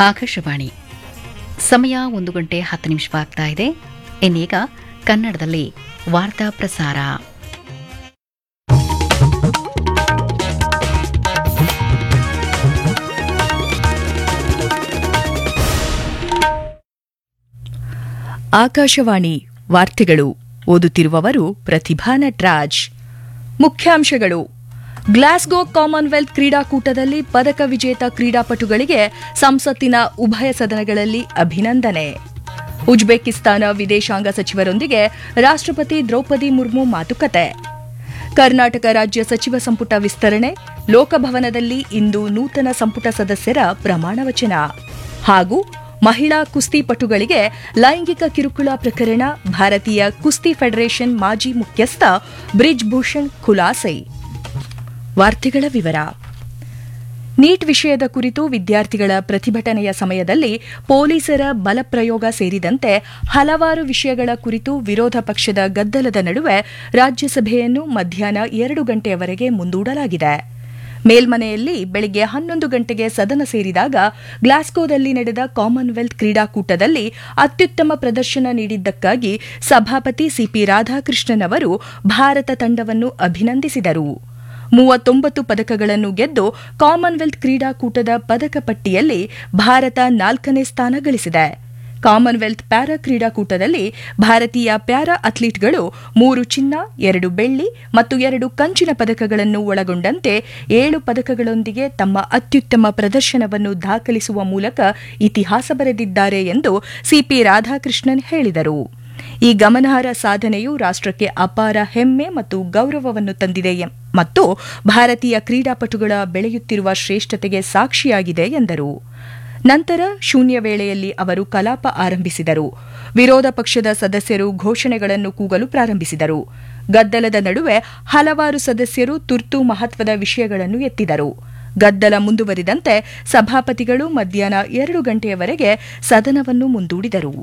ಆಕಾಶವಾಣಿ ಸಮಯ ಒಂದು ಗಂಟೆ ಹತ್ತು ನಿಮಿಷವಾಗ್ತಾ ಇದೆ ಇನ್ನೀಗ ಕನ್ನಡದಲ್ಲಿ ವಾರ್ತಾ ಪ್ರಸಾರ ಆಕಾಶವಾಣಿ ವಾರ್ತೆಗಳು ಓದುತ್ತಿರುವವರು ಪ್ರತಿಭಾ ನಟ್ರಾಜ್ ಮುಖ್ಯಾಂಶಗಳು ಗ್ಲಾಸ್ಗೋ ಕಾಮನ್ವೆಲ್ತ್ ಕ್ರೀಡಾಕೂಟದಲ್ಲಿ ಪದಕ ವಿಜೇತ ಕ್ರೀಡಾಪಟುಗಳಿಗೆ ಸಂಸತ್ತಿನ ಉಭಯ ಸದನಗಳಲ್ಲಿ ಅಭಿನಂದನೆ ಉಜ್ಬೇಕಿಸ್ತಾನ ವಿದೇಶಾಂಗ ಸಚಿವರೊಂದಿಗೆ ರಾಷ್ಟ್ರಪತಿ ದ್ರೌಪದಿ ಮುರ್ಮು ಮಾತುಕತೆ ಕರ್ನಾಟಕ ರಾಜ್ಯ ಸಚಿವ ಸಂಪುಟ ವಿಸ್ತರಣೆ ಲೋಕಭವನದಲ್ಲಿ ಇಂದು ನೂತನ ಸಂಪುಟ ಸದಸ್ಯರ ಪ್ರಮಾಣ ವಚನ ಹಾಗೂ ಮಹಿಳಾ ಕುಸ್ತಿಪಟುಗಳಿಗೆ ಲೈಂಗಿಕ ಕಿರುಕುಳ ಪ್ರಕರಣ ಭಾರತೀಯ ಕುಸ್ತಿ ಫೆಡರೇಷನ್ ಮಾಜಿ ಮುಖ್ಯಸ್ಥ ಬ್ರಿಜ್ ಭೂಷಣ್ ಖುಲಾಸೆ ವಾರ್ತೆಗಳ ವಿವರ ನೀಟ್ ವಿಷಯದ ಕುರಿತು ವಿದ್ಯಾರ್ಥಿಗಳ ಪ್ರತಿಭಟನೆಯ ಸಮಯದಲ್ಲಿ ಪೊಲೀಸರ ಬಲಪ್ರಯೋಗ ಸೇರಿದಂತೆ ಹಲವಾರು ವಿಷಯಗಳ ಕುರಿತು ವಿರೋಧ ಪಕ್ಷದ ಗದ್ದಲದ ನಡುವೆ ರಾಜ್ಯಸಭೆಯನ್ನು ಮಧ್ಯಾಹ್ನ ಎರಡು ಗಂಟೆಯವರೆಗೆ ಮುಂದೂಡಲಾಗಿದೆ ಮೇಲ್ಮನೆಯಲ್ಲಿ ಬೆಳಗ್ಗೆ ಹನ್ನೊಂದು ಗಂಟೆಗೆ ಸದನ ಸೇರಿದಾಗ ಗ್ಲಾಸ್ಗೋದಲ್ಲಿ ನಡೆದ ಕಾಮನ್ವೆಲ್ತ್ ಕ್ರೀಡಾಕೂಟದಲ್ಲಿ ಅತ್ಯುತ್ತಮ ಪ್ರದರ್ಶನ ನೀಡಿದ್ದಕ್ಕಾಗಿ ಸಭಾಪತಿ ಸಿಪಿ ರಾಧಾಕೃಷ್ಣನ್ ಅವರು ಭಾರತ ತಂಡವನ್ನು ಅಭಿನಂದಿಸಿದರು ಮೂವತ್ತೊಂಬತ್ತು ಪದಕಗಳನ್ನು ಗೆದ್ದು ಕಾಮನ್ವೆಲ್ತ್ ಕ್ರೀಡಾಕೂಟದ ಪದಕ ಪಟ್ಟಿಯಲ್ಲಿ ಭಾರತ ನಾಲ್ಕನೇ ಸ್ಥಾನ ಗಳಿಸಿದೆ ಕಾಮನ್ವೆಲ್ತ್ ಪ್ಯಾರಾ ಕ್ರೀಡಾಕೂಟದಲ್ಲಿ ಭಾರತೀಯ ಪ್ಯಾರಾ ಅಥ್ಲೀಟ್ಗಳು ಮೂರು ಚಿನ್ನ ಎರಡು ಬೆಳ್ಳಿ ಮತ್ತು ಎರಡು ಕಂಚಿನ ಪದಕಗಳನ್ನು ಒಳಗೊಂಡಂತೆ ಏಳು ಪದಕಗಳೊಂದಿಗೆ ತಮ್ಮ ಅತ್ಯುತ್ತಮ ಪ್ರದರ್ಶನವನ್ನು ದಾಖಲಿಸುವ ಮೂಲಕ ಇತಿಹಾಸ ಬರೆದಿದ್ದಾರೆ ಎಂದು ಸಿಪಿ ರಾಧಾಕೃಷ್ಣನ್ ಹೇಳಿದರು ಈ ಗಮನಾರ್ಹ ಸಾಧನೆಯು ರಾಷ್ಟಕ್ಕೆ ಅಪಾರ ಹೆಮ್ಮೆ ಮತ್ತು ಗೌರವವನ್ನು ತಂದಿದೆ ಮತ್ತು ಭಾರತೀಯ ಕ್ರೀಡಾಪಟುಗಳ ಬೆಳೆಯುತ್ತಿರುವ ಶ್ರೇಷ್ಠತೆಗೆ ಸಾಕ್ಷಿಯಾಗಿದೆ ಎಂದರು ನಂತರ ಶೂನ್ಯ ವೇಳೆಯಲ್ಲಿ ಅವರು ಕಲಾಪ ಆರಂಭಿಸಿದರು ವಿರೋಧ ಪಕ್ಷದ ಸದಸ್ಯರು ಘೋಷಣೆಗಳನ್ನು ಕೂಗಲು ಪ್ರಾರಂಭಿಸಿದರು ಗದ್ದಲದ ನಡುವೆ ಹಲವಾರು ಸದಸ್ಯರು ತುರ್ತು ಮಹತ್ವದ ವಿಷಯಗಳನ್ನು ಎತ್ತಿದರು ಗದ್ದಲ ಮುಂದುವರಿದಂತೆ ಸಭಾಪತಿಗಳು ಮಧ್ಯಾಹ್ನ ಎರಡು ಗಂಟೆಯವರೆಗೆ ಸದನವನ್ನು ಮುಂದೂಡಿದರು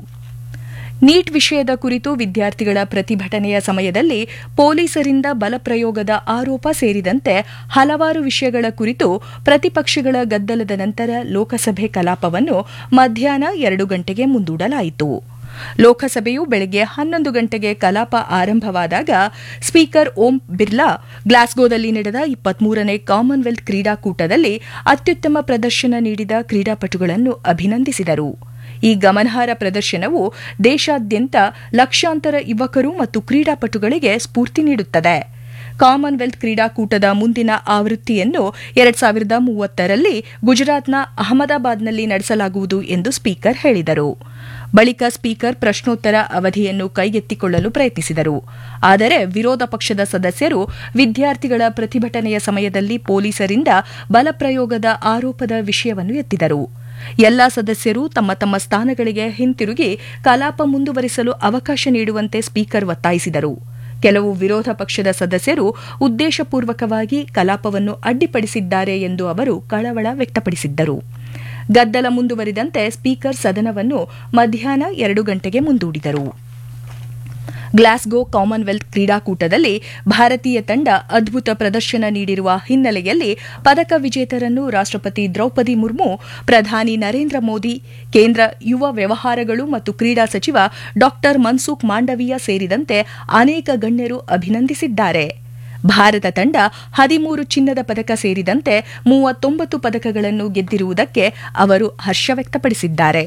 ನೀಟ್ ವಿಷಯದ ಕುರಿತು ವಿದ್ಯಾರ್ಥಿಗಳ ಪ್ರತಿಭಟನೆಯ ಸಮಯದಲ್ಲಿ ಪೊಲೀಸರಿಂದ ಬಲಪ್ರಯೋಗದ ಆರೋಪ ಸೇರಿದಂತೆ ಹಲವಾರು ವಿಷಯಗಳ ಕುರಿತು ಪ್ರತಿಪಕ್ಷಗಳ ಗದ್ದಲದ ನಂತರ ಲೋಕಸಭೆ ಕಲಾಪವನ್ನು ಮಧ್ಯಾಹ್ನ ಎರಡು ಗಂಟೆಗೆ ಮುಂದೂಡಲಾಯಿತು ಲೋಕಸಭೆಯು ಬೆಳಗ್ಗೆ ಹನ್ನೊಂದು ಗಂಟೆಗೆ ಕಲಾಪ ಆರಂಭವಾದಾಗ ಸ್ಪೀಕರ್ ಓಂ ಬಿರ್ಲಾ ಗ್ಲಾಸ್ಗೋದಲ್ಲಿ ನಡೆದ ಇಪ್ಪತ್ಮೂರನೇ ಕಾಮನ್ವೆಲ್ತ್ ಕ್ರೀಡಾಕೂಟದಲ್ಲಿ ಅತ್ಯುತ್ತಮ ಪ್ರದರ್ಶನ ನೀಡಿದ ಕ್ರೀಡಾಪಟುಗಳನ್ನು ಅಭಿನಂದಿಸಿದರು ಈ ಗಮನಾರ್ಹ ಪ್ರದರ್ಶನವು ದೇಶಾದ್ಯಂತ ಲಕ್ಷಾಂತರ ಯುವಕರು ಮತ್ತು ಕ್ರೀಡಾಪಟುಗಳಿಗೆ ಸ್ಫೂರ್ತಿ ನೀಡುತ್ತದೆ ಕಾಮನ್ವೆಲ್ತ್ ಕ್ರೀಡಾಕೂಟದ ಮುಂದಿನ ಆವೃತ್ತಿಯನ್ನು ಎರಡ್ ಸಾವಿರದ ಮೂವತ್ತರಲ್ಲಿ ಗುಜರಾತ್ನ ಅಹಮದಾಬಾದ್ನಲ್ಲಿ ನಡೆಸಲಾಗುವುದು ಎಂದು ಸ್ಪೀಕರ್ ಹೇಳಿದರು ಬಳಿಕ ಸ್ಪೀಕರ್ ಪ್ರಶ್ನೋತ್ತರ ಅವಧಿಯನ್ನು ಕೈಗೆತ್ತಿಕೊಳ್ಳಲು ಪ್ರಯತ್ನಿಸಿದರು ಆದರೆ ವಿರೋಧ ಪಕ್ಷದ ಸದಸ್ಯರು ವಿದ್ಯಾರ್ಥಿಗಳ ಪ್ರತಿಭಟನೆಯ ಸಮಯದಲ್ಲಿ ಪೊಲೀಸರಿಂದ ಬಲಪ್ರಯೋಗದ ಆರೋಪದ ವಿಷಯವನ್ನು ಎತ್ತಿದರು ಎಲ್ಲಾ ಸದಸ್ಯರು ತಮ್ಮ ತಮ್ಮ ಸ್ಥಾನಗಳಿಗೆ ಹಿಂತಿರುಗಿ ಕಲಾಪ ಮುಂದುವರಿಸಲು ಅವಕಾಶ ನೀಡುವಂತೆ ಸ್ಪೀಕರ್ ಒತ್ತಾಯಿಸಿದರು ಕೆಲವು ವಿರೋಧ ಪಕ್ಷದ ಸದಸ್ಯರು ಉದ್ದೇಶಪೂರ್ವಕವಾಗಿ ಕಲಾಪವನ್ನು ಅಡ್ಡಿಪಡಿಸಿದ್ದಾರೆ ಎಂದು ಅವರು ಕಳವಳ ವ್ಯಕ್ತಪಡಿಸಿದ್ದರು ಗದ್ದಲ ಮುಂದುವರಿದಂತೆ ಸ್ಪೀಕರ್ ಸದನವನ್ನು ಮಧ್ಯಾಹ್ನ ಎರಡು ಗಂಟೆಗೆ ಮುಂದೂಡಿದರು ಗ್ಲಾಸ್ಗೋ ಕಾಮನ್ವೆಲ್ತ್ ಕ್ರೀಡಾಕೂಟದಲ್ಲಿ ಭಾರತೀಯ ತಂಡ ಅದ್ಭುತ ಪ್ರದರ್ಶನ ನೀಡಿರುವ ಹಿನ್ನೆಲೆಯಲ್ಲಿ ಪದಕ ವಿಜೇತರನ್ನು ರಾಷ್ಟಪತಿ ದ್ರೌಪದಿ ಮುರ್ಮು ಪ್ರಧಾನಿ ನರೇಂದ್ರ ಮೋದಿ ಕೇಂದ್ರ ಯುವ ವ್ಯವಹಾರಗಳು ಮತ್ತು ಕ್ರೀಡಾ ಸಚಿವ ಡಾ ಮನ್ಸುಖ್ ಮಾಂಡವೀಯ ಸೇರಿದಂತೆ ಅನೇಕ ಗಣ್ಯರು ಅಭಿನಂದಿಸಿದ್ದಾರೆ ಭಾರತ ತಂಡ ಹದಿಮೂರು ಚಿನ್ನದ ಪದಕ ಸೇರಿದಂತೆ ಮೂವತ್ತೊಂಬತ್ತು ಪದಕಗಳನ್ನು ಗೆದ್ದಿರುವುದಕ್ಕೆ ಅವರು ಹರ್ಷ ವ್ಯಕ್ತಪಡಿಸಿದ್ದಾರೆ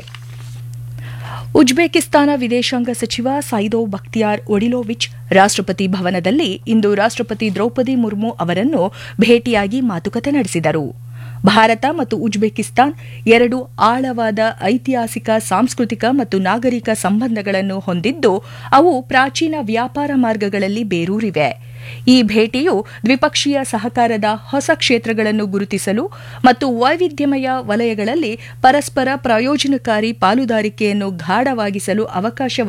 ಉಜ್ಬೇಕಿಸ್ತಾನ ವಿದೇಶಾಂಗ ಸಚಿವ ಸೈದೋ ಬಕ್ತಿಯಾರ್ ಒಡಿಲೋವಿಚ್ ರಾಷ್ಟಪತಿ ಭವನದಲ್ಲಿ ಇಂದು ರಾಷ್ಟಪತಿ ದ್ರೌಪದಿ ಮುರ್ಮು ಅವರನ್ನು ಭೇಟಿಯಾಗಿ ಮಾತುಕತೆ ನಡೆಸಿದರು ಭಾರತ ಮತ್ತು ಉಜ್ಬೇಕಿಸ್ತಾನ್ ಎರಡು ಆಳವಾದ ಐತಿಹಾಸಿಕ ಸಾಂಸ್ಕೃತಿಕ ಮತ್ತು ನಾಗರಿಕ ಸಂಬಂಧಗಳನ್ನು ಹೊಂದಿದ್ದು ಅವು ಪ್ರಾಚೀನ ವ್ಯಾಪಾರ ಮಾರ್ಗಗಳಲ್ಲಿ ಬೇರೂರಿವೆ ಈ ಭೇಟಿಯು ದ್ವಿಪಕ್ಷೀಯ ಸಹಕಾರದ ಹೊಸ ಕ್ಷೇತ್ರಗಳನ್ನು ಗುರುತಿಸಲು ಮತ್ತು ವೈವಿಧ್ಯಮಯ ವಲಯಗಳಲ್ಲಿ ಪರಸ್ಪರ ಪ್ರಯೋಜನಕಾರಿ ಪಾಲುದಾರಿಕೆಯನ್ನು ಗಾಢವಾಗಿಸಲು ಅವಕಾಶ